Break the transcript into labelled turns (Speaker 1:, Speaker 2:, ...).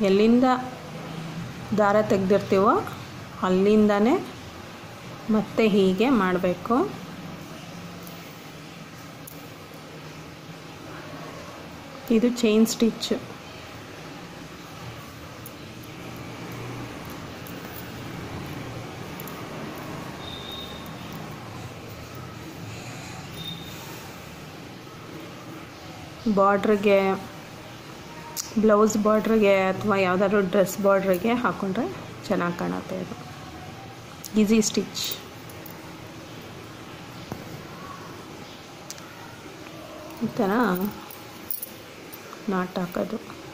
Speaker 1: ಎಲ್ಲಿಂದ ದಾರ ತೆಗೆದಿರ್ತೀವೋ ಅಲ್ಲಿಂದನೇ ಮತ್ತೆ ಹೀಗೆ ಮಾಡಬೇಕು ಇದು ಚೈನ್ ಸ್ಟಿಚ್ಚು ಬಾರ್ಡ್ರಿಗೆ ಬ್ಲೌಸ್ ಬಾರ್ಡ್ರಿಗೆ ಅಥವಾ ಯಾವುದಾದ್ರು ಡ್ರೆಸ್ ಬಾರ್ಡ್ರಿಗೆ ಹಾಕ್ಕೊಂಡ್ರೆ ಚೆನ್ನಾಗಿ ಕಾಣುತ್ತೆ ಇದು ಈಸಿ ಸ್ಟಿಚ್ ಈ ಥರ ನಾಟ್ ಹಾಕೋದು